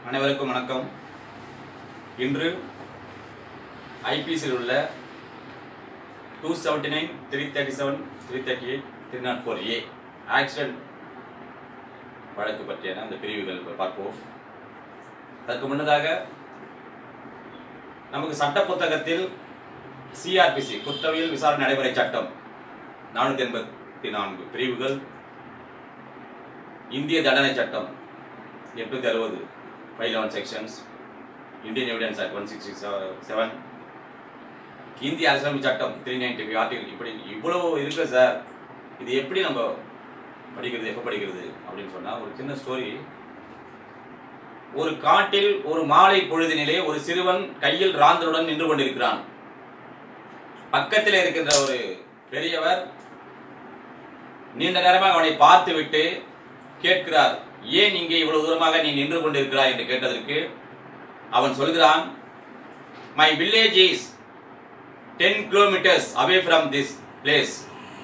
அனைவருக்கும் வணக்கம் இன்று ஐபிசியில் உள்ள two seventy nine three thirty seven three thirty eight three not four A accident வழக்கு பற்றியான அந்த பிரிவுகள் பார்ப்போம் அதற்கு முன்னதாக நமக்கு சட்ட புத்தகத்தில் சிஆர்பிசி குற்றவியல் விசாரணை நடைமுறை சட்டம் நானூற்றி எண்பத்தி நான்கு பிரிவுகள் இந்திய தண்டனை சட்டம் எட்நூத்தி அறுபது five eleven sections Indian evidence act one sixty seven இந்திய அரசியலமைப்பு சட்டம் த்ரீ நைன்டி ஃபைவ் ஆர்டிகல் இப்படி இவ்வளோ இருக்கு சார் இது எப்படி நம்ம படிக்கிறது எப்போ படிக்கிறது அப்படின்னு சொன்னால் ஒரு சின்ன ஸ்டோரி ஒரு காட்டில் ஒரு மாலை பொழுதினிலே ஒரு சிறுவன் கையில் ராந்தலுடன் நின்று கொண்டிருக்கிறான் பக்கத்தில் இருக்கின்ற ஒரு பெரியவர் நீண்ட நேரமாக அவனை பார்த்துவிட்டு கேட்கிறார் ஏன் இங்கே இவ்வளவு தூரமாக நீ நின்று கொண்டிருக்கிறாய் என்று கேட்டதற்கு அவன் சொல்கிறான் my village is ten kilometres away from this place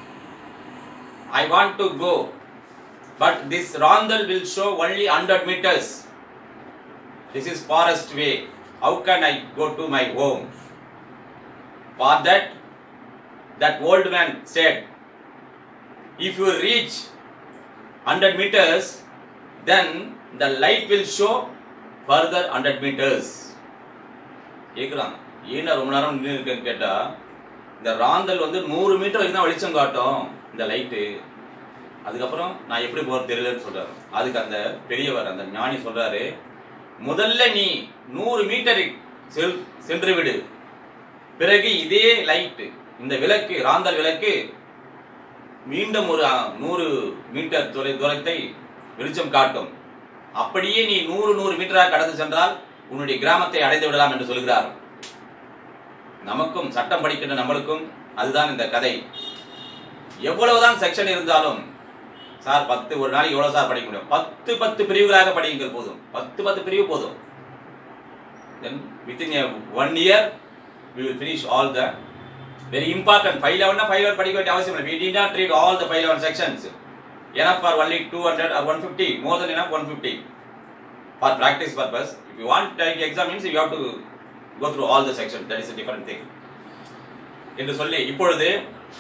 I want to go but this ராந்தல் will show only hundred metres this is forest way how can I go to my home for that that old man said if you reach 100 meters then the light will show further 100 meters கேக்குறான் ஏன்னா ரொம்ப நேரம் நின்று இருக்கேன்னு கேட்டா இந்த ராந்தல் வந்து நூறு மீட்டர் வரைக்கும் தான் வெளிச்சம் காட்டும் இந்த லைட்டு அதுக்கப்புறம் நான் எப்படி போறது தெரியலன்னு சொல்றாரு அதுக்கு அந்த பெரியவர் அந்த ஞானி சொல்றாரு முதல்ல நீ நூறு மீட்டர் செல் சென்று விடு பிறகு இதே லைட் இந்த விளக்கு ராந்தல் விளக்கு மீண்டும் ஒரு அஹ், நூறு மீட்டர் தொலை தூரத்தை வெளிச்சம் காட்டும் அப்படியே நீ நூறு நூறு மீட்டராக கடந்து சென்றால் உன்னுடைய கிராமத்தை அடைந்து விடலாம் என்று சொல்கிறார் நமக்கும் சட்டம் படிக்கின்ற நம்மளுக்கும் அதுதான் இந்த கதை எவ்வளவுதான் செக்ஷன் இருந்தாலும் சார் பத்து ஒரு நாளைக்கு எவ்வளவு சார் படிக்க முடியும் பத்து பத்து பிரிவுகளாக படியுங்கள் போதும் பத்து பத்து பிரிவு போதும் then within one year we will finish all the very important five லெவன்னா ஃபைவ் லெவன் படிக்க வேண்டிய அவசியம் இல்லை we did not read all the five eleven sections enough for only 200 or 150 more than enough 150 for practice purpose if you want to take exam means you have to go through all the sections that is a different thing என்று சொல்லி இப்பொழுது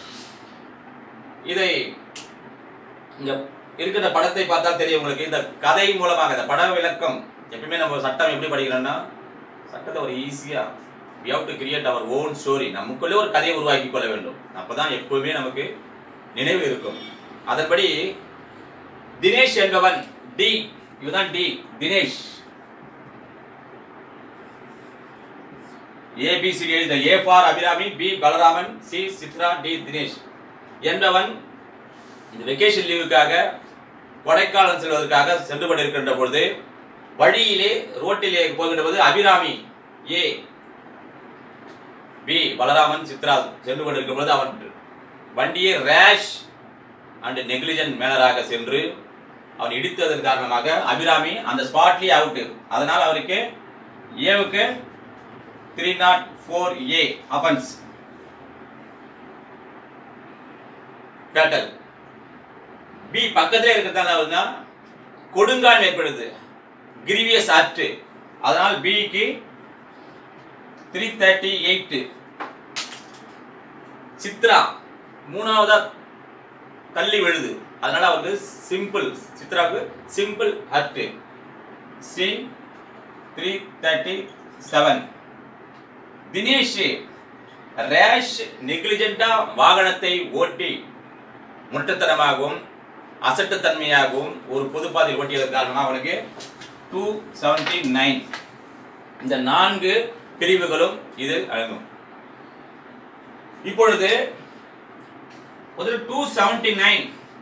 இதை இங்க இருக்கிற படத்தை பார்த்தால் தெரியும் உங்களுக்கு இந்த கதை மூலமாக இந்த பட விளக்கம் எப்பயுமே நம்ம சட்டம் எப்படி படிக்கிறோம்னா சட்டத்தை ஒரு ஈஸியா we have to create our own story நமக்குள்ளே ஒரு கதையை உருவாக்கி கொள்ள வேண்டும் அப்பதான் எப்பவுமே நமக்கு நினைவு இருக்கும் அதன்படி தினேஷ் என்பவன் டி இதுதான் டி தினேஷ் ஏபிசிடி எழுத A for Abirami B Balaraman C Chitra D Dinesh என்பவன் இந்த வெக்கேஷன் லீவுக்காக கொடைக்கானல் செல்வதற்காக சென்று கொண்டிருக்கின்ற பொழுது வழியிலே ரோட்டிலே போகின்ற போது அபிராமி ஏ பி பலராமன் சித்ரா சென்று கொண்டிருக்கும் பொழுது அவன் வண்டியை ரேஷ் அண்ட் நெக்லிஜென்ட் மேனராக சென்று அவன் இடித்ததன் காரணமாக அபிராமி அந்த ஸ்பாட்லயே அவுட் அதனால் அவருக்கு ஏவுக்கு three not four A offence கேட்டல் பி பக்கத்திலே இருக்கிறதால கொடுங்கால் ஏற்படுது கிரீவியஸ் ஆக்ட் அதனால் பிக்கு த்ரீ தேர்ட்டி எயிட் சித்ரா மூணாவதா தள்ளி விழுது அதனால வந்து சிம்பிள் சித்ராவுக்கு simple hurt C three thirty seven Dinesh ரேஷ் நெக்லிஜென்டா வாகனத்தை ஓட்டி முட்டத்தனமாகவும் அசட்டுத்தன்மையாகவும் ஒரு பொதுப்பாதையில் ஓட்டியதன் காரணமாக அவனுக்கு டூ செவன்டி நைன் இந்த நான்கு பிரிவுகளும் இதில் அடங்கும் இப்பொழுது முதல்ல டூ செவன்டி நைன்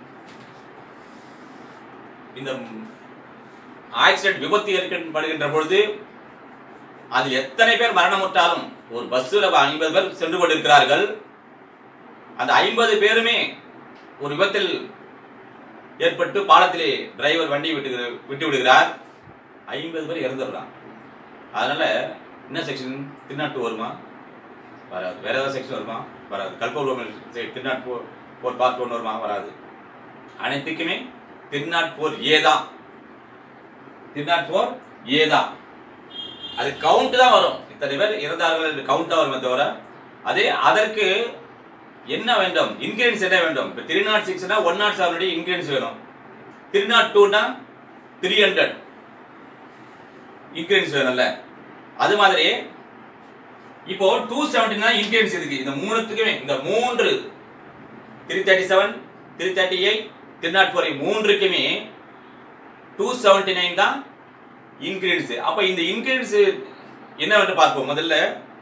இந்த ஆக்சிடென்ட் விபத்து ஏற்படுகின்ற பொழுது அதில் எத்தனை பேர் மரணமுற்றாலும் ஒரு பஸ்ஸில் ஐம்பது பேர் சென்று கொண்டிருக்கிறார்கள் அந்த ஐம்பது பேருமே ஒரு விபத்தில் ஏற்பட்டு பாலத்திலே டிரைவர் வண்டி விட்டு விட்டு விடுகிறார் ஐம்பது பேர் இறந்துடுறான் அதனால என்ன செக்ஷன் திருநாட்டு வருமா வராது வேற ஏதாவது செக்ஷன் வருமா வராது கல்பவர்மன் திருநாட் போர் போர் பார்ட் ஒன்று வருமா வராது அனைத்துக்குமே திருநாட் போர் ஏ தான் திருநாட் போர் ஏ தான் அது கவுண்ட் தான் வரும் இத்தனை பேர் இறந்தார்கள் என்று கவுண்ட் தான் வருமே தவிர அதே அதற்கு என்ன வேண்டும் இன்கிரியன்ஸ் என்ன வேண்டும் இப்போ த்ரீ நாட் சிக்ஸ்னா ஒன் நாட் செவனுடைய இன்கிரியன்ஸ் வேணும் த்ரீ நாட் டூனா த்ரீ ஹண்ட்ரட் இன்கிரியன்ஸ் வேணும்ல அது மாதிரி இப்போ டூ செவன்டினா இன்கிரியன்ஸ் இருக்கு இந்த மூணுத்துக்குமே இந்த மூன்று three thirty seven three thirty eight three not four மூன்றுக்குமே டூ செவன்டி நைன் தான் இன்கிரியன்ஸ் அப்ப இந்த இன்கிரியன்ஸ் என்னவென்று பார்ப்போம் முதல்ல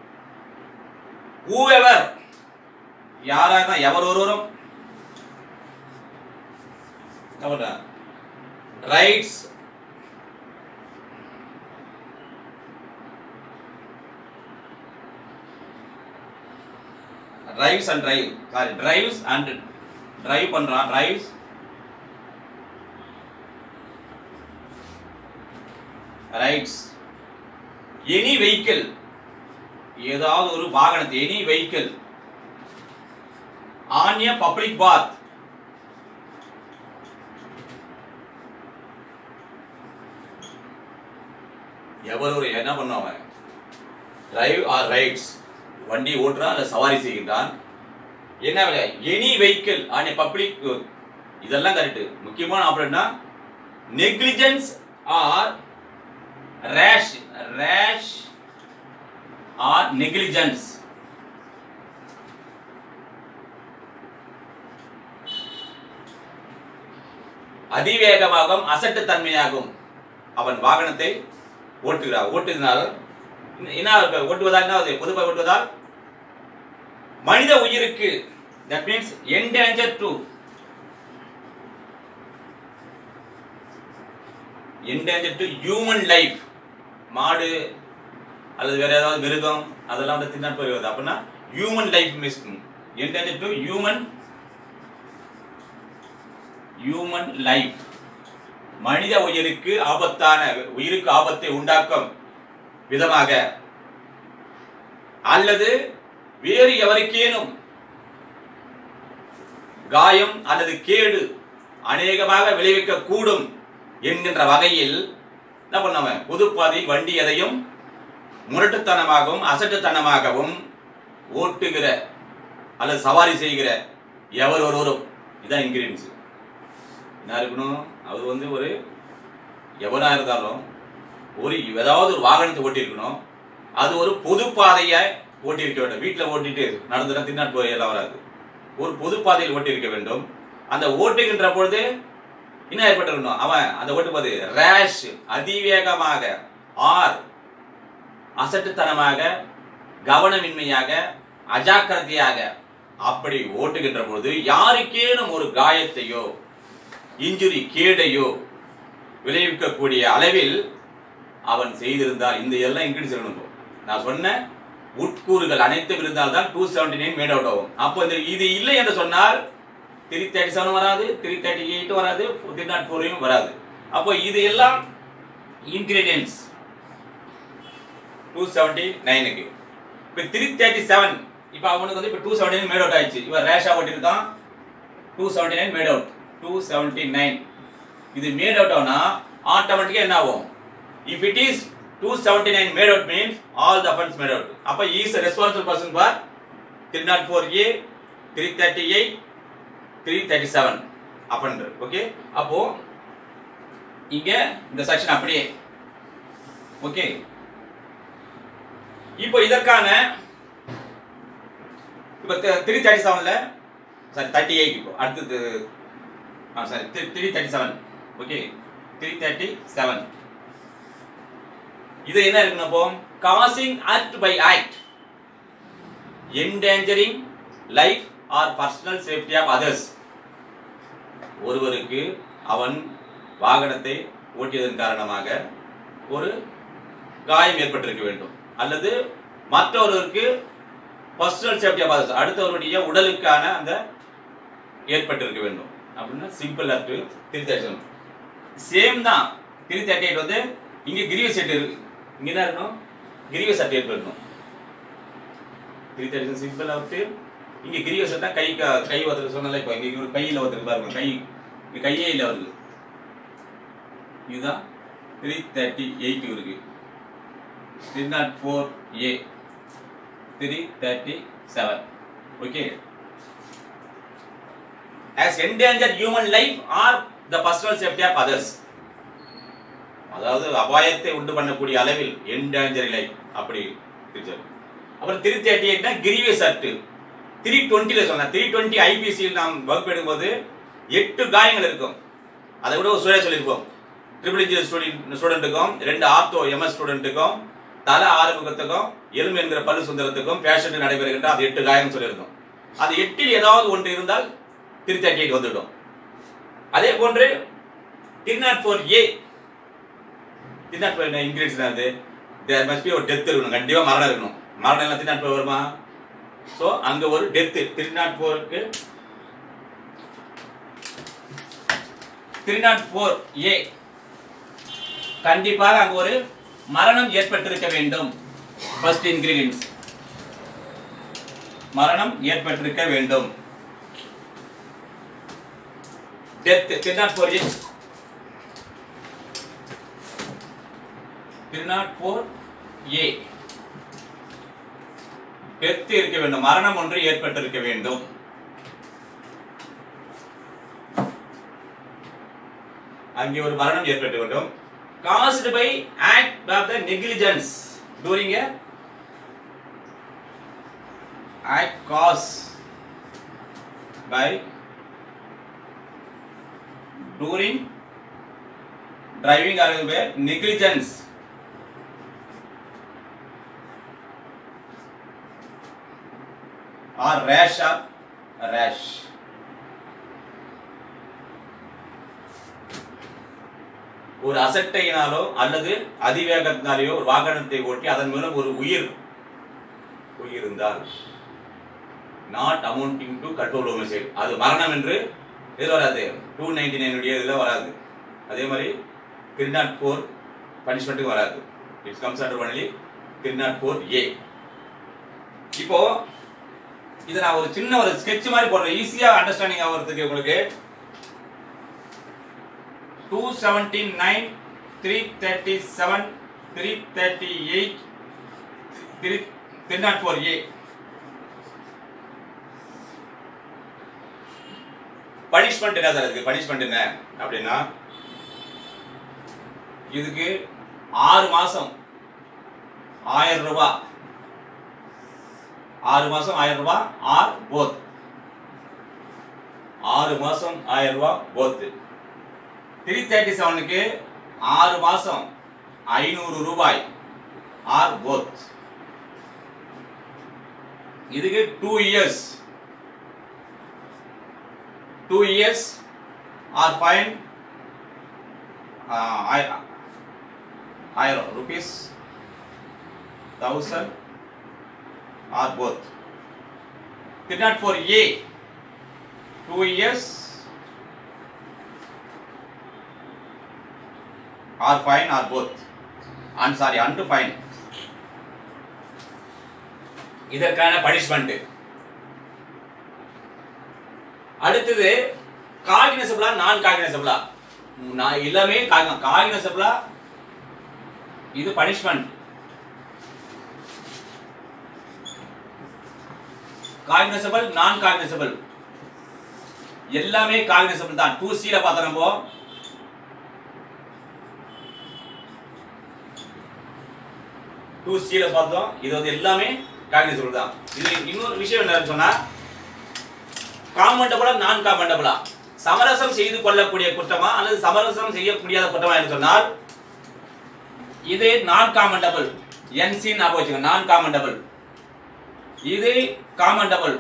ஊஎவர் யாரா இருந்தா எவர் ஒருவரும் rides drives and drive sorry drives and drive பண்றான் டிரைவ்ஸ் ரைட்ஸ் எனி வெஹிக்கிள் ஏதாவது ஒரு வாகனத்தை any vehicle on a public path எவர் ஒரு என்ன பண்ணுவாங்க டிரைவ் ஆர் ரைட்ஸ் வண்டி ஓட்டுறான் அல்ல சவாரி செய்கின்றான் என்ன விலை any vehicle on a public இதெல்லாம் கரெக்ட் முக்கியமான ஆப்ரேட்னா negligence or rash rash or negligence அதிவேகமாகவும் அசட்டுத்தன்மையாகும் அவன் வாகனத்தை ஓட்டுகிறார் ஓட்டுகிறார் என்ன இருக்கு? ஓட்டுவதால் என்ன ஆகுது? பொதுவாக ஓட்டுவதால் மனித உயிருக்கு that means endanger to endanger to human life மாடு அல்லது வேற ஏதாவது மிருகம் அதெல்லாம் வந்து தின்னாட்டு போய் அப்படின்னா human life miss endanger to human human life மனித உயிருக்கு ஆபத்தான உயிருக்கு ஆபத்தை உண்டாக்கும் விதமாக அல்லது வேறு எவருக்கேனும் காயம் அல்லது கேடு அநேகமாக விளைவிக்க கூடும் என்கின்ற வகையில் என்ன பண்ணவன் பொதுப்பாதையில் வண்டி எதையும் முரட்டுத்தனமாகவும் அசட்டுத்தனமாகவும் ஓட்டுகிற அல்லது சவாரி செய்கிற எவர் ஒருவரும் இதான் இன்கிரீடியன்ஸ் என்ன இருக்கணும் அவர் வந்து ஒரு எவனா இருந்தாலும் ஒரு ஏதாவது ஒரு வாகனத்தை ஓட்டியிருக்கணும் அது ஒரு பொது பாதையை ஓட்டியிருக்க வேண்டும் வீட்டில் ஓட்டிட்டு நடந்துனா தின்னாட்டு போய் எல்லாம் வராது ஒரு பொது பாதையில் ஓட்டியிருக்க வேண்டும் அந்த ஓட்டுகின்ற பொழுது என்ன ஏற்பட்டிருக்கணும் அவன் அந்த ஓட்டும்போது ரேஷ் அதிவேகமாக ஆர் அசட்டுத்தனமாக கவனமின்மையாக அஜாக்கிரதையாக அப்படி ஓட்டுகின்ற பொழுது யாருக்கேனும் ஒரு காயத்தையோ இன்ஜுரி கேடையோ விளைவிக்கக்கூடிய அளவில் அவன் செய்திருந்தால் இந்த எல்லாம் இன்க்ரீஸ் இருக்கணும் நான் சொன்ன உட்கூறுகள் அனைத்தும் இருந்தால் தான் two seventy nine made out ஆகும் அப்போ இந்த இது இல்லை என்று சொன்னால் த்ரீ தேர்ட்டி செவன் வராது த்ரீ தேர்ட்டி எயிட் வராது த்ரீ நாட் ஃபோரையும் வராது அப்போ இது எல்லாம் இன்கிரீடியன்ஸ் டூ செவன்டி நைனுக்கு இப்போ த்ரீ தேர்ட்டி செவன் இப்போ அவனுக்கு வந்து இப்போ two seventy nine made out ஆயிடுச்சு இவன் ரேஷா ஓட்டிருக்கான் two seventy nine made out two seventy nine இது மேட் அவுட் ஆகுனா ஆட்டோமேட்டிக்காக என்ன ஆகும் if it is two seventy nine made out means all the offence made out அப்போ is responsible person for three not four A three thirty eight three thirty seven offender okay அப்போ இங்க இந்த section அப்படியே okay இப்போ இதற்கான இப்போ three thirty செவன்ல sorry thirty eight இப்போ அடுத்தது ஆ sorry three thirty seven okay three thirty seven இது என்ன இருக்குன்னு அப்போ causing act by act endangering life or personal safety of others ஒருவருக்கு அவன் வாகனத்தை ஓட்டியதன் காரணமாக ஒரு காயம் ஏற்பட்டிருக்க வேண்டும் அல்லது மற்றொருவருக்கு பர்சனல் சேஃப்டி ஆஃப் அதர்ஸ் அடுத்தவருடைய உடலுக்கான அந்த ஏற்பட்டிருக்க வேண்டும் அப்படின்னா simple act three thirty same தான் த்ரீ தேர்ட்டி எயிட் வந்து இங்க கிரிய செட் இருக்கு இங்க என்ன இருக்கணும் கிரிய சட்டை ஏற்படணும் த்ரீ தேர்ட்டி சிம்பிள் ஆக்ட் இங்க கிரிய சட்டை கை க- கை ஒருத்தருக்கு சொன்னல இப்போ இங்க ஒரு கையில ஒருத்தருக்கு பாருங்க கை இங்க கையே இல்லை அவருக்கு இதுதான் த்ரீ தேர்ட்டி எயிட் இருக்கு three not four A three thirty seven okay as endangered human life or the personal safety of others அதாவது அபாயத்தை உண்டு பண்ணக்கூடிய அளவில் என்டேஞ்சர் லைஃப் அப்படி பிரிச்சார் அப்புறம் த்ரீ தேர்ட்டி எயிட்னா கிரிவியஸ் அக்ட் த்ரீ டுவெண்ட்டில சொன்னேன் த்ரீ டுவெண்ட்டி ஐபிசியில் நாம் வகுப்பு எடுக்கும்போது எட்டு காயங்கள் இருக்கும் அதை விட ஒரு சுய சொல்லியிருப்போம் ட்ரிபிள் இன்ஜினியர் ஸ்டூடெண்ட் ஸ்டூடெண்ட்டுக்கும் ரெண்டு ஆர்த்தோ எம்எஸ் ஸ்டூடெண்ட்டுக்கும் தலை ஆறுமுகத்துக்கும் எலும்பு என்கிற பல்லு சுந்தரத்துக்கும் பேஷண்ட் நடைபெறுகின்ற அது எட்டு காயம் சொல்லியிருந்தோம் அது எட்டில் ஏதாவது ஒன்று இருந்தால் த்ரீ தேர்ட்டி எயிட் வந்துவிடும் அதே போன்று three not four A three not four ingredients அது தேர் மஸ்ட் பி ஒரு டெத் இருக்கணும் கண்டிப்பாக மரணம் இருக்கணும் மரணம் எல்லாம் த்ரீ நாட் ஃபோர் வருமா ஸோ அங்கே ஒரு டெத்து த்ரீ நாட் ஃபோருக்கு த்ரீ நாட் ஃபோர் ஏ கண்டிப்பாக அங்கு ஒரு மரணம் ஏற்பட்டிருக்க வேண்டும் ஃபர்ஸ்ட் இன்கிரீடியன்ஸ் மரணம் ஏற்பட்டிருக்க வேண்டும் death three not four A three not four A death இருக்க வேண்டும் மரணம் ஒன்று ஏற்பட்டிருக்க வேண்டும் அங்கே ஒரு மரணம் ஏற்பட்டு வேண்டும் caused by act of the negligence during a act caused by during driving or by negligence or rash or rash ஒரு அசட்டையினாலோ அல்லது அதிவேகத்தினாலேயோ ஒரு வாகனத்தை ஓட்டி அதன் மூலம் ஒரு உயிர் உயிர் இருந்தால் not amounting to control homicide அது மரணம் என்று இதில் வராது டூ நைன்டி நைனுடைய இதில் வராது அதே மாதிரி த்ரீ நாட் ஃபோர் பனிஷ்மெண்ட்டுக்கு வராது it's comes under only three not four A இப்போ இதை நான் ஒரு சின்ன ஒரு ஸ்கெட்ச் மாதிரி போடுறேன் ஈஸியா அண்டர்ஸ்டாண்டிங் ஆகிறதுக்கு உங்களுக்கு two seventy nine three thirty seven three thirty eight three three not four A punishment என்ன சார் இருக்கு பனிஷ்மெண்ட் என்ன அப்படின்னா இதுக்கு ஆறு மாசம் ஆயிரம் ரூபாய் ஆறு மாசம் ஆயிரம் ரூபாய் ஆர் போத் ஆறு மாசம் ஆயிரம் ரூபாய் போத்து த்ரீ தேர்ட்டி செவனுக்கு ஆறு மாசம் ஐநூறு ரூபாய் ஆர் போத் இதுக்கு two years two years or fine ஆயிரம் rupees thousand or both three not four A two years or fine or both and sorry and to fine இதற்கான பனிஷ்மெண்ட் அடுத்தது காகினசபிளா நான் காகினசபிளா நான் எல்லாமே காகினசபிளா இது பனிஷ்மெண்ட் காகினசபிள் நான் காகினசபிள் எல்லாமே காகினசபிள் தான் டூ சில பார்த்தோம் நம்ம டூ சில பார்த்தோம் இது வந்து எல்லாமே காகினசபிள் தான் இது இன்னொரு விஷயம் என்ன சொன்னா காமண்டபுளா நான் காமண்டபுளா சமரசம் செய்து கொள்ளக்கூடிய குற்றமா அல்லது சமரசம் செய்ய முடியாத குற்றமா என்று சொன்னால் இது நான் காமண்டபிள் என்சி ஞாபகம் வச்சுக்கோங்க நான் காமண்டபிள் இது compoundable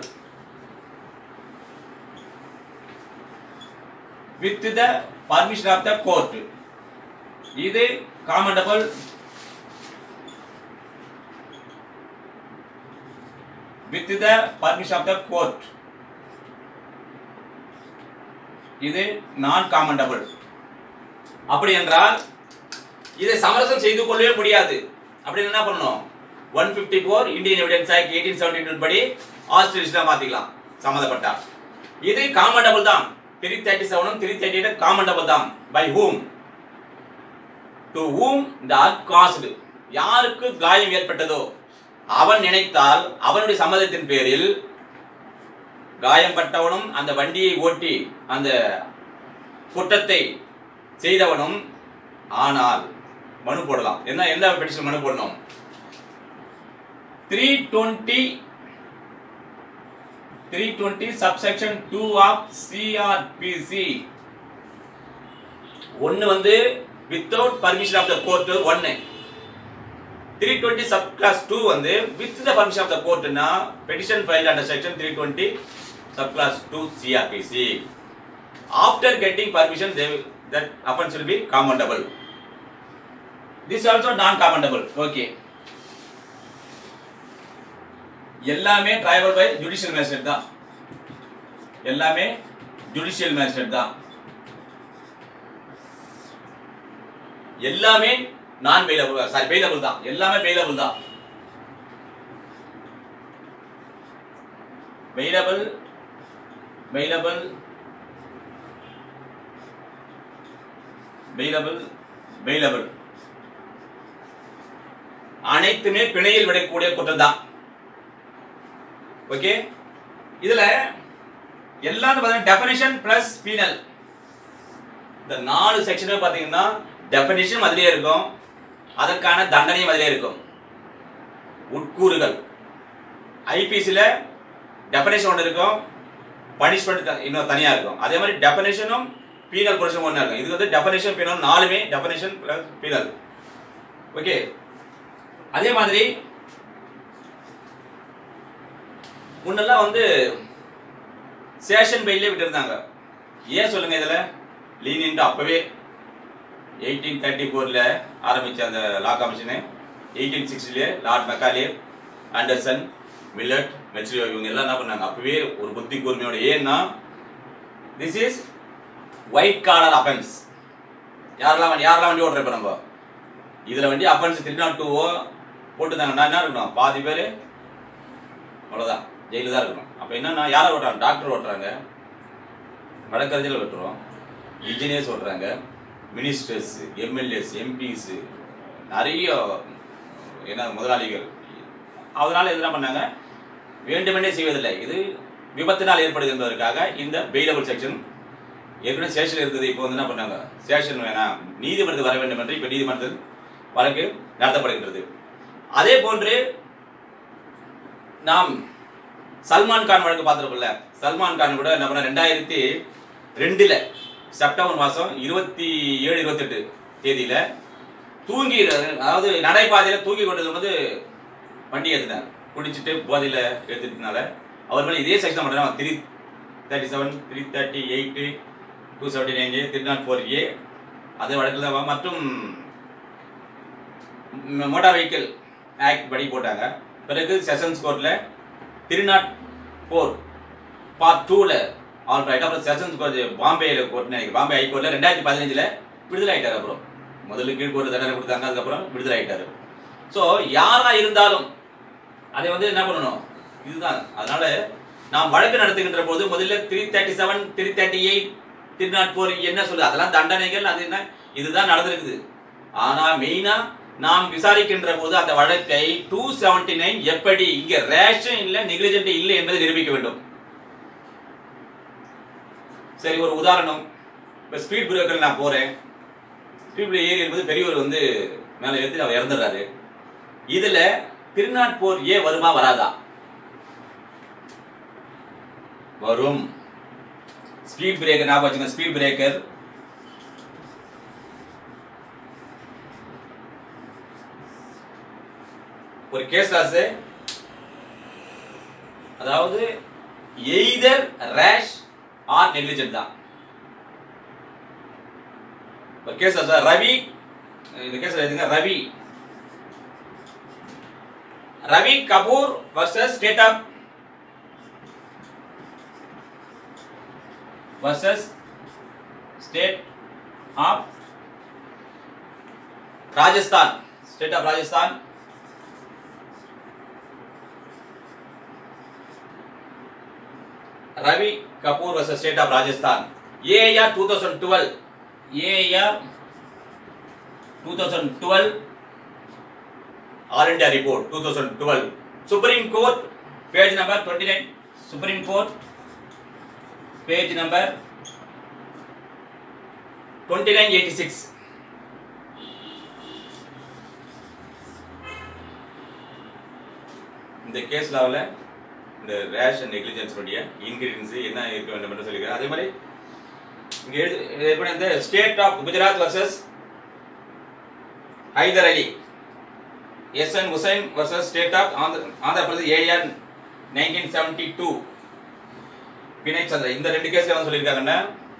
with the permission of the court இது compoundable with the permission of the court இது நான் காமண்டபிள் அப்படி என்றால் இதை சமரசம் செய்து கொள்ளவே முடியாது அப்படின்னு என்ன பண்ணணும் one fifty four Indian evidence act eighteen seventy படி ஆஸ்திரேலியா மாத்திக்கலாம் சம்மந்தப்பட்டா இது காமண்டபிள் தான் த்ரீ தேர்ட்டி செவனும் த்ரீ தேர்ட்டி எயிட் காமண்டபிள் தான் by whom to whom the hurt caused யாருக்கு காயம் ஏற்பட்டதோ அவன் நினைத்தால் அவனுடைய சம்மதத்தின் பேரில் காயம்பட்டவனும் அந்த வண்டியை ஓட்டி அந்த குற்றத்தை செய்தவனும் ஆனால் மனு போடலாம் என்ன எந்த பெட்டிஷன் மனு போடணும் three twenty three twenty subsection two of CrPC ஒன்னு வந்து without permission of the court ஒன்னு three twenty sub clause two வந்து with the permission of the கோர்ட்னா petition file under section three twenty sub clause two CrPC after getting permission that offence will be compoundable this also non compoundable okay எல்லாமே triable by judicial magistrate தான் எல்லாமே judicial magistrate தான் எல்லாமே நான் bailable sorry bailable தான் எல்லாமே bailable தான் bailable bailable bailable bailable அனைத்துமே பிணையில் விடக்கூடிய குற்றம் தான் ஓகே இதுல எல்லாம் பார்த்தீங்கன்னா டெஃபினிஷன் பிளஸ் பீனல் இந்த நாலு செக்ஷனும் பாத்தீங்கன்னா டெஃபினிஷன் அதிலே இருக்கும் அதற்கான தண்டனையும் அதிலே இருக்கும் உட்கூறுகள் ஐபிசில டெஃபினேஷன் ஒன்று இருக்கும் பனிஷ்மெண்ட் இன்னும் தனியா இருக்கும் அதே மாதிரி டெஃபினேஷனும் பீனல் ப்ரொசன் ஒன்று இருக்கும் இது வந்து டெஃபினேஷன் பீனல் நாலுமே டெஃபினேஷன் பிளஸ் பீனல் ஓகே அதே மாதிரி முன்னெல்லாம் வந்து சேஷன் பெயிலே விட்டுருந்தாங்க ஏன் சொல்லுங்க இதுல லீனியன்ட் அப்பவே எயிட்டீன் தேர்ட்டி ஃபோர்ல ஆரம்பிச்ச அந்த லா கமிஷனு எயிட்டீன் சிக்ஸ்டிலே லார்ட் மெக்காலே ஆண்டர்சன் மில்லட் மெட்ரியோ இவங்க எல்லாம் என்ன பண்ணாங்க அப்பவே ஒரு புத்தி கூர்மையோட ஏன்னா this is white collar offence யாரெல்லாம் வண்டி யாரெல்லாம் வண்டி ஓட்டுற இப்போ நம்ம இதுல வண்டி அஃபென்ஸ் த்ரீ நாட் டூவோ போட்டுருந்தாங்கன்னா என்ன இருக்கணும் பாதி பேர் அவ்வளோதான் ஜெயிலு தான் இருக்கணும் அப்போ என்னன்னா யாரை ஓட்டுறாங்க டாக்டர் ஓட்டுறாங்க வழக்கறிஞர்கள் ஓட்டுறோம் இன்ஜினியர்ஸ் ஓட்டுறாங்க மினிஸ்டர்ஸ் எம்எல்ஏஸ் எம்பிஸ் நிறைய என்ன முதலாளிகள் அதனால என்ன பண்ணாங்க வேண்டுமென்றே செய்வதில்லை இது விபத்தினால் ஏற்படுகின்றதற்காக இந்த பெயிலபிள் செக்ஷன் ஏற்கனவே ஸ்டேஷன் இருக்குது இப்போ வந்து என்ன பண்ணாங்க ஸ்டேஷன் வேணாம் நீதிமன்றத்துக்கு வர வேண்டும் என்று இப்போ நீதிமன்றத்தில் வழக்கு நடத்தப்படுகின்றது அதே போன்று நாம் சல்மான் கான் வழக்கு பார்த்துருக்கோம்ல சல்மான் கான் கூட என்ன பண்ண ரெண்டாயிரத்தி ரெண்டுல செப்டம்பர் மாதம் இருபத்தி ஏழு இருபத்தெட்டு தேதியில தூங்கி அதாவது நடைபாதையில தூங்கி கொண்டது வந்து வண்டி ஏற்றினார் குடிச்சிட்டு போதையில எடுத்துட்டனால அவர் மேலே இதே செக்ஷன் பண்ணுறாங்க three thirty seven three thirty eight two seventy nine A three not four A அதே வழக்கில் தான் மற்றும் மோட்டார் வெஹிக்கிள் ஆக்ட் படி போட்டாங்க பிறகு செஷன்ஸ் கோர்ட்டில் த்ரீ நாட் ஃபோர் பார்ட் டூவில் ஆல் ரைட் அப்புறம் செஷன்ஸ் கோர்ட் பாம்பேயில் கோர்ட் நினைக்கிறேன் பாம்பே ஹைகோர்ட்டில் ரெண்டாயிரத்தி பதினஞ்சில் விடுதலை ஆயிட்டார் அப்புறம் முதல்ல கீழ் கோர்ட்டு தண்டனை கொடுத்தாங்க அதுக்கப்புறம் விடுதலை ஆயிட்டாரு ஸோ யாரா இருந்தாலும் அதை வந்து என்ன பண்ணணும் இதுதான் அதனால நாம் வழக்கு நடத்துகின்ற போது முதல்ல three thirty seven three thirty eight three not four என்ன சொல்லுது அதெல்லாம் தண்டனைகள் அது என்ன இதுதான் நடந்திருக்குது ஆனா மெயினா நாம் விசாரிக்கின்ற போது அந்த வழக்கை டூ செவன்டி நைன் எப்படி இங்க ரேஷன் இல்ல நெக்லிஜென்ட் இல்லை என்பதை நிரூபிக்க வேண்டும் சரி ஒரு உதாரணம் இப்ப ஸ்பீட் பிரேக்கர் நான் போறேன் ஸ்பீட் பிரேக் ஏறி இருக்கும்போது பெரியவர் வந்து மேல எடுத்து அவர் இறந்துடுறாரு இதுல திருநாட் போர் ஏ வருமா வராதா வரும் ஸ்பீட் பிரேக்கர் ஞாபகம் வச்சுங்க ஸ்பீட் பிரேக்கர் ஒரு கேஸ் லாஸ் அதாவது எய்தர் ரேஷ் ஆர் நெக்லிஜென்ட் தான் ஒரு கேஸ் லாஸ் ரவி இந்த கேஸ் எழுதுங்க Ravi Ravi Kapoor versus state of versus state of Rajasthan state of Rajasthan Ravi Kapoor versus state of Rajasthan AIR two thousand twelve AIR two thousand twelve all India report two thousand twelve supreme court page number twenty nine supreme court page number twenty nine eighty six இந்த case லாவில் இந்த rash and negligence உடைய ingredients என்ன இருக்க வேண்டும் என்று சொல்லியிருக்காரு அதே மாதிரி இங்க எழுது ஏற்கனவே இந்த state of Gujarat versus Haider Ali S N Hussain versus state of Andhra Andhra Pradesh AIR nineteen seventy two Vinay Chandra இந்த ரெண்டு கேஸ்ல வந்து சொல்லியிருக்காங்கன்னா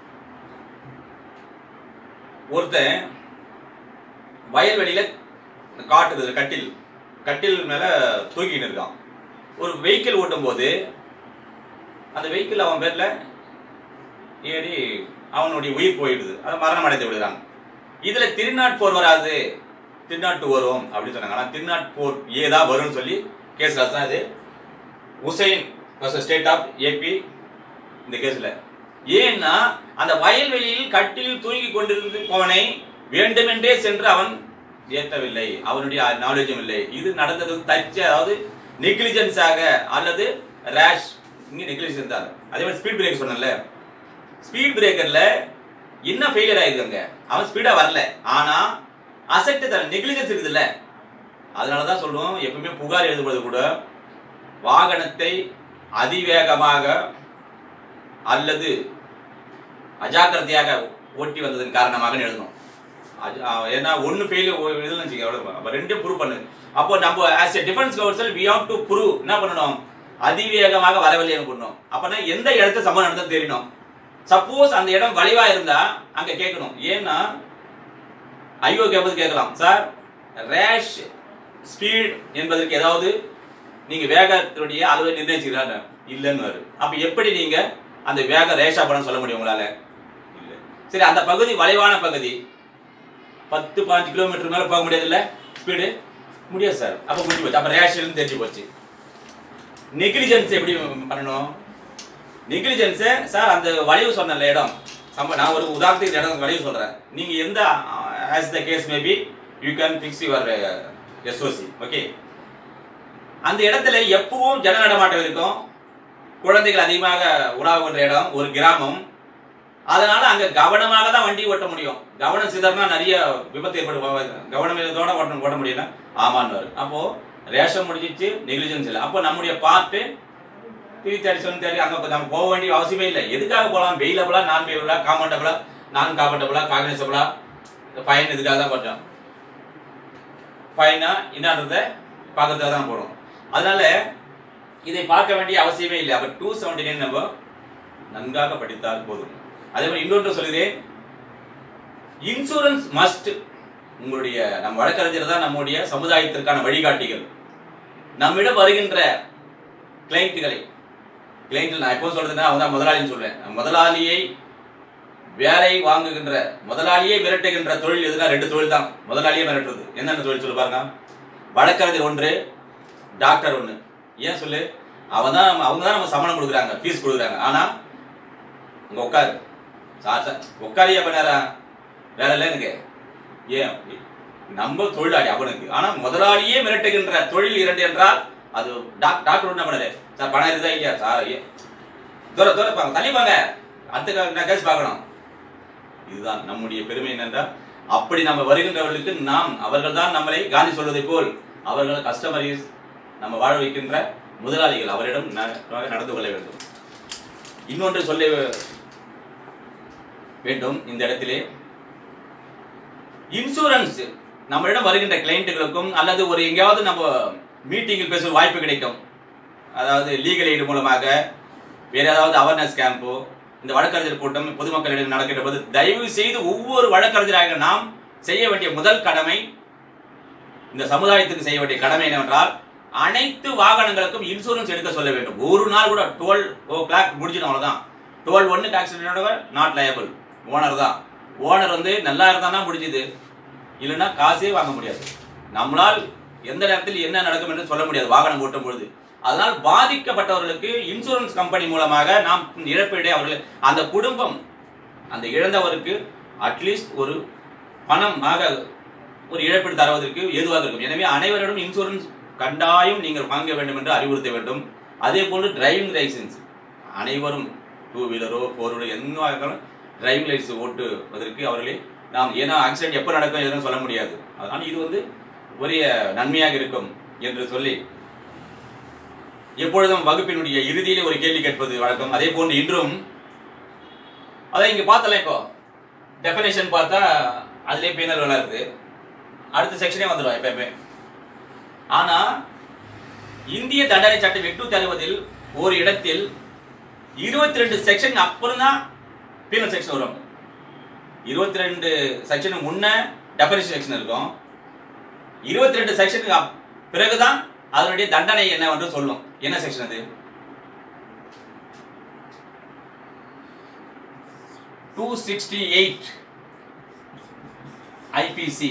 ஒருத்தன் வயல்வெளியில காட்டுது கட்டில் கட்டில் மேல தூக்கிட்டு இருக்கான் ஒரு வெஹிக்கிள் ஓட்டும் போது அந்த வெஹிக்கிள் அவன் பேர்ல ஏறி அவனுடைய உயிர் போயிடுது அதை மரணம் அடைந்து விடுறாங்க இதுல திருநாட் போர் வராது திருநாட் டூ வரும் அப்படின்னு சொன்னாங்க ஆனா திருநாட் போர் ஏ தான் வரும்னு சொல்லி கேஸ் தான் இது உசைன் ஸ்டேட் ஆஃப் ஏபி இந்த கேஸ்ல ஏன்னா அந்த வயல்வெளியில் கட்டில் தூங்கி கொண்டிருப்பவனை வேண்டுமென்றே சென்று அவன் ஏற்றவில்லை அவனுடைய நாலேஜும் இல்லை இது நடந்தது தச்சு அதாவது நெக்லிஜென்ஸாக அல்லது ரேஷ் இங்க நெக்லிஜென்ஸ் ஆக அதே மாதிரி ஸ்பீட் பிரேக் சொன்னல ஸ்பீட் பிரேக்கர்ல என்ன ஃபெயிலியர் ஆயிருக்காங்க அவன் ஸ்பீடா வரல ஆனா அசெக்ட் தர நெக்லிஜென்ஸ் இருக்குதுல்ல அதனால தான் சொல்லுவோம் எப்பவுமே புகார் எழுதும்போது கூட வாகனத்தை அதிவேகமாக அல்லது அஜாக்கிரதையாக ஓட்டி வந்ததன் காரணமாக எழுதணும் அஜ- அஹ் ஏன்னா ஒன்னு ஃபெயில் இதுன்னு வச்சுக்க எவ்வளவு அப்ப ரெண்டும் ப்ரூவ் பண்ணு அப்போ நம்ம as a defence counsel we have to prove என்ன பண்ணணும் அதிவேகமாக வரவில்லைன்னு பண்ணணும் அப்பனா எந்த இடத்துல சம்பவம் நடந்தது தெரியணும் சப்போஸ் அந்த இடம் வளைவா இருந்தா அங்க கேட்கணும் ஏன்னா ஐயோ கேட்பது கேட்கலாம் சார் ரேஷ் ஸ்பீட் என்பதற்கு ஏதாவது நீங்க வேகத்தினுடைய அளவை நிர்ணயிச்சிருக்காங்க இல்லைன்னு வரும். அப்ப எப்படி நீங்க அந்த வேக ரேஷா படம் சொல்ல முடியும் உங்களால இல்ல சரி அந்த பகுதி வளைவான பகுதி பத்து பாஞ்சு கிலோமீட்டர் மேல போக முடியாது இல்ல ஸ்பீடு முடியாது சார் அப்ப முடிஞ்சு போச்சு அப்ப ரேஷன் தெரிஞ்சு போச்சு நெக்லிஜென்ஸ் எப்படி பண்ணணும் நெக்லிஜென்ஸ் சார் அந்த வளைவு சொன்னல இடம் சம்ப நான் ஒரு உதாரணத்துக்கு இடம் வளைவு சொல்றேன் நீங்க எந்த as the case may be you can fix your SOC okay அந்த இடத்துல எப்பவும் ஜன நடமாட்டம் இருக்கும் குழந்தைகள் அதிகமாக உலாவுகின்ற இடம் ஒரு கிராமம் அதனால அங்க கவனமாக தான் வண்டி ஓட்ட முடியும் கவனம் சிதறினா நிறைய விபத்து ஏற்படும் கவனம் இதோட ஓட்ட ஓட்ட முடியல ஆமான்னு வரும் அப்போ ரேஷன் முடிஞ்சிச்சு நெக்லிஜென்ஸ் இல்லை அப்போ நம்முடைய part three thirty seven thirty அங்க நம்ம போக வேண்டிய அவசியமே இல்லை எதுக்காக போகலாம் வெயிலபிளா நான் வெயிலபிளா காம்பவுண்டபிளா நான் காம்பவுண்டபிளா காகினிசபிளா ஃபைன் இதுக்காக தான் போட்டோம் ஃபைனா என்னன்றத பார்க்கறதுக்காக தான் போறோம் அதனால இதை பார்க்க வேண்டிய அவசியமே இல்லை அப்ப டூ செவன்டி நைன் நம்ம நன்காக படித்தால் போதும் அதே மாதிரி இன்னொன்று சொல்லுகிறேன் இன்சூரன்ஸ் மஸ்ட் உங்களுடைய நம்ம வழக்கறிஞர் தான் நம்முடைய சமுதாயத்திற்கான வழிகாட்டிகள் நம்மிடம் வருகின்ற கிளைண்ட்டுகளை கிளைண்ட் நான் எப்போ சொல்றதுன்னா அவங்க தான் முதலாளின்னு சொல்றேன் முதலாளியை வேலை வாங்குகின்ற முதலாளியை மிரட்டுகின்ற தொழில் எதுனா ரெண்டு தொழில் தான் முதலாளியே மிரட்டுறது என்னென்ன தொழில் சொல்லு பாருங்க வழக்கறிஞர் ஒன்று டாக்டர் ஒன்று ஏன் சொல்லு அவன் தான் அவங்க தான் நம்ம சம்பளம் கொடுக்குறாங்க ஃபீஸ் கொடுக்குறாங்க ஆனா இங்க உட்காரு சார் சார் உட்காரியா பண்ணாரா வேலை இல்லை எனக்கு ஏன் நம்ம தொழிலாளி அவனுக்கு ஆனா முதலாளியே மிரட்டுகின்ற தொழில் இரண்டு என்றால் அது டாக்- டாக்டர் என்ன பண்ணாரு சார் பணம் இருக்குதா இல்லையா சார் ஏ- தூர தூர பாங்க தள்ளி பாங்க அடுத்த கேஸ் பார்க்கணும் இதுதான் நம்முடைய பெருமை என்னென்றால் அப்படி நம்ம வருகின்றவர்களுக்கு நாம் அவர்கள் தான் நம்மளை காந்தி சொல்வதை போல் அவர்கள் கஸ்டமர் நம்ம வாழ வைக்கின்ற முதலாளிகள் அவரிடம் ந- நடந்து கொள்ள வேண்டும் இன்னொன்று சொல்ல வேண்டும் இந்த இடத்திலே இன்சூரன்ஸ் நம்மளிடம் வருகின்ற கிளைண்ட்டுகளுக்கும் அல்லது ஒரு எங்கேயாவது நம்ம மீட்டிங்கில் பேசுற வாய்ப்பு கிடைக்கும் அதாவது லீகல் எய்டு மூலமாக வேற ஏதாவது அவேர்னஸ் கேம்போ இந்த வழக்கறிஞர் கூட்டம் பொதுமக்களிடம் நடக்கின்ற போது தயவு செய்து ஒவ்வொரு வழக்கறிஞராக நாம் செய்ய வேண்டிய முதல் கடமை இந்த சமுதாயத்துக்கு செய்ய வேண்டிய கடமை என்னவென்றால் அனைத்து வாகனங்களுக்கும் இன்சூரன்ஸ் எடுக்க சொல்ல வேண்டும் ஒரு நாள் கூட டுவெல் ஓ கிளாக் முடிஞ்சிடும் அவ்வளவுதான் டுவெல் ஒன்னுக்கு ஆக்சிடென்ட் நாட் லயபிள் ஓனர் தான் ஓனர் வந்து நல்லா இருந்தா முடிஞ்சுது இல்லைன்னா காசே வாங்க முடியாது நம்மளால் எந்த நேரத்தில் என்ன நடக்கும் என்று சொல்ல முடியாது வாகனம் ஓட்டும் பொழுது அதனால் பாதிக்கப்பட்டவர்களுக்கு இன்சூரன்ஸ் கம்பெனி மூலமாக நாம் இழப்பீடை அவர்கள் அந்த குடும்பம் அந்த இழந்தவருக்கு அட்லீஸ்ட் ஒரு பணமாக ஒரு இழப்பீடு தருவதற்கு ஏதுவாக இருக்கும் எனவே அனைவரிடம் இன்சூரன்ஸ் கண்டாயம் நீங்கள் வாங்க வேண்டும் என்று அறிவுறுத்த வேண்டும் அதே போன்று டிரைவிங் லைசன்ஸ் அனைவரும் டூ வீலரோ ஃபோர் வீலர் என்ன இருந்தாலும் டிரைவிங் லைசன்ஸ் ஓட்டுவதற்கு அவர்களே நாம் ஏன்னா ஆக்சிடென்ட் எப்போ நடக்கும் எதுவும் சொல்ல முடியாது அதனால் இது வந்து உரிய நன்மையாக இருக்கும் என்று சொல்லி எப்பொழுதும் வகுப்பினுடைய இறுதியிலே ஒரு கேள்வி கேட்பது வழக்கம் அதே போன்று இன்றும் அதை இங்க பார்த்தல இப்போ டெஃபினேஷன் பார்த்தா அதுலயே பீனல் விளையாடுது அடுத்த செக்ஷனே வந்துடும் எப்பயுமே ஆனா இந்திய தண்டனை சட்டம் எட்நூத்தி அறுபதில் ஒரு இடத்தில் இருபத்தி ரெண்டு செக்ஷன் அப்புறம் தான் பீனல் செக்ஷன் வரும் இருபத்தி ரெண்டு செக்ஷனுக்கு முன்ன டெஃபினேஷன் செக்ஷன் இருக்கும் இருபத்தி ரெண்டு செக்ஷனுக்கு பிறகுதான் அதனுடைய தண்டனை என்னவென்று சொல்லும் என்ன செக்ஷன் அது two sixty eight IPC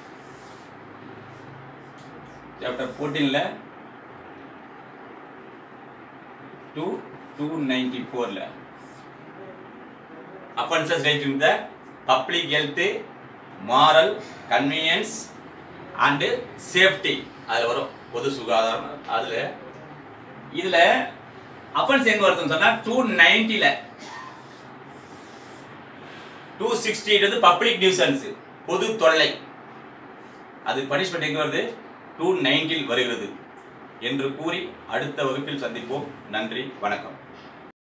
chapter ஃபோர்டீன்ல டூ டூ நைன்டி ஃபோர்ல offences writing the public health moral convenience and safety அதில் வரும் பொது சுகாதாரம் அதில் இதில் அஃபென்ஸ் எங்க வருதுன்னு சொன்னா டூ நைன்டில டூ சிக்ஸ்டி வந்து பப்ளிக் நியூசன்ஸ் பொது தொல்லை அது பனிஷ்மெண்ட் எங்க வருது டூ நைன்டில் வருகிறது என்று கூறி அடுத்த வகுப்பில் சந்திப்போம் நன்றி வணக்கம்